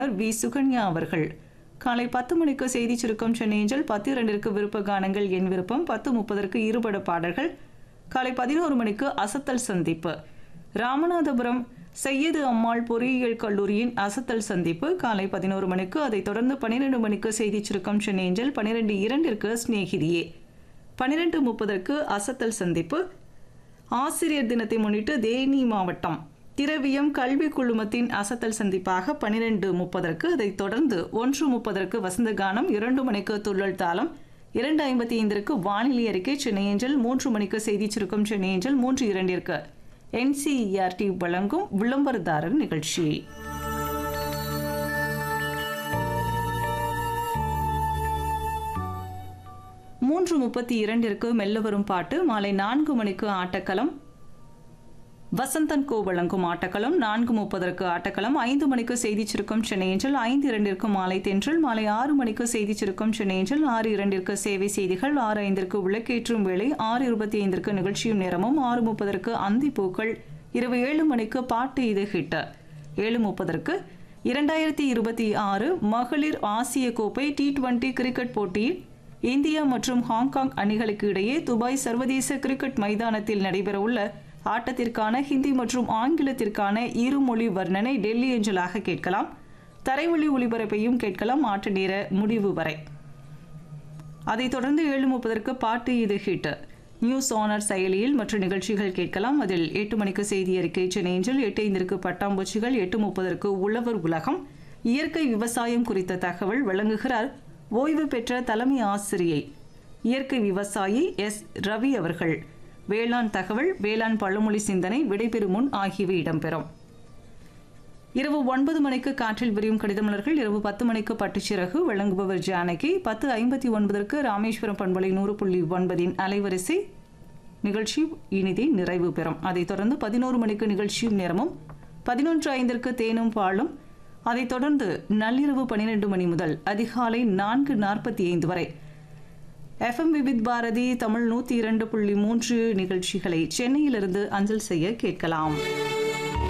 we Sukanya அவர்கள் காலை பத்து மணிக்கு செய்தி சுருக்கம் சென்னையஞ்சல் பத்து இரண்டிற்கு விருப்ப கானங்கள் என் விருப்பம் பத்து முப்பதற்கு இருபட பாடல்கள் காலை பதினோரு மணிக்கு அசத்தல் சந்திப்பு ராமநாதபுரம் சையது அம்மாள் பொறியியல் கல்லூரியின் அசத்தல் சந்திப்பு காலை பதினோரு மணிக்கு அதைத் தொடர்ந்து பன்னிரெண்டு மணிக்கு செய்தி சுருக்கம் சென்னையஞ்சல் பன்னிரெண்டு இரண்டிற்கு சிநேகிதியே பன்னிரெண்டு முப்பதற்கு அசத்தல் சந்திப்பு ஆசிரியர் தினத்தை முன்னிட்டு தேனி மாவட்டம் திரவியம் கல்வி குழுமத்தின் அசத்தல் சந்திப்பாக பன்னிரெண்டு முப்பதற்கு அதைத் தொடர்ந்து ஒன்று முப்பதற்கு வசந்த கானம் இரண்டு மணிக்கு துள்ளல் தாளம் இரண்டு ஐம்பத்தி ஐந்திற்கு வானிலை அறிக்கை சென்னையஞ்சல் மூன்று மணிக்கு செய்தி சுருக்கம் சென்னையஞ்சல் மூன்று இரண்டிற்கு என்சிஇஆர்டி வழங்கும் விளம்பரதாரர் நிகழ்ச்சி மூன்று முப்பத்தி இரண்டிற்கு மெல்ல வரும் பாட்டு மாலை நான்கு மணிக்கு ஆட்டக்களம் வசந்தன் கோ வழங்கும் ஆட்டக்களம் நான்கு முப்பதற்கு ஆட்டக்களம் ஐந்து மணிக்கு செய்தி சுருக்கம் சென்னையஞ்சல் ஐந்து இரண்டிற்கு மாலை தென்றல் மாலை ஆறு மணிக்கு செய்தி சுருக்கம் சென்னையஞ்சல் ஆறு இரண்டிற்கு சேவை செய்திகள் ஆறு ஐந்திற்கு விளக்கேற்றும் வேளை ஆறு இருபத்தி ஐந்திற்கு நிகழ்ச்சியும் நேரமும் ஆறு முப்பதற்கு அந்தி பூக்கள் இரவு ஏழு மணிக்கு பாட்டு இது ஹிட் ஏழு முப்பதற்கு இரண்டாயிரத்தி இருபத்தி ஆறு மகளிர் ஆசிய கோப்பை டி டுவெண்டி கிரிக்கெட் போட்டியில் இந்தியா மற்றும் ஹாங்காங் அணிகளுக்கு இடையே துபாய் சர்வதேச கிரிக்கெட் மைதானத்தில் நடைபெறவுள்ள ஆட்டத்திற்கான ஹிந்தி மற்றும் ஆங்கிலத்திற்கான இருமொழி வர்ணனை டெல்லி ஏஞ்சலாக கேட்கலாம் தரைவழி ஒளிபரப்பையும் கேட்கலாம் ஆட்ட நேர முடிவு வரை அதைத் தொடர்ந்து ஏழு முப்பதற்கு பாட்டு இது ஹிட் நியூஸ் ஆனர் செயலியில் மற்ற நிகழ்ச்சிகள் கேட்கலாம் அதில் எட்டு மணிக்கு செய்தி அறிக்கை சென்னையில் எட்டு ஐந்திற்கு பட்டாம்பூச்சிகள் எட்டு முப்பதற்கு உழவர் உலகம் இயற்கை விவசாயம் குறித்த தகவல் வழங்குகிறார் ஓய்வு பெற்ற தலைமை ஆசிரியை இயற்கை விவசாயி எஸ் ரவி அவர்கள் வேளாண் தகவல் வேளாண் பழமொழி சிந்தனை விடைபெறும் முன் ஆகியவை இடம்பெறும் இரவு ஒன்பது மணிக்கு காற்றில் விரியும் கடிதமலர்கள் இரவு பத்து மணிக்கு பட்டுச்சிறகு வழங்குபவர் ஜானகி பத்து ஐம்பத்தி ஒன்பதற்கு ராமேஸ்வரம் பண்பலை நூறு புள்ளி ஒன்பதின் அலைவரிசை நிகழ்ச்சி இனிதே நிறைவு பெறும் அதைத் தொடர்ந்து பதினோரு மணிக்கு நிகழ்ச்சியும் நேரமும் பதினொன்று ஐந்திற்கு தேனும் பாலும் அதைத் தொடர்ந்து நள்ளிரவு பன்னிரண்டு மணி முதல் அதிகாலை நான்கு நாற்பத்தி ஐந்து வரை எஃப்எம் விவித் பாரதி தமிழ் நூற்றி இரண்டு புள்ளி மூன்று நிகழ்ச்சிகளை சென்னையிலிருந்து அஞ்சல் செய்ய கேட்கலாம்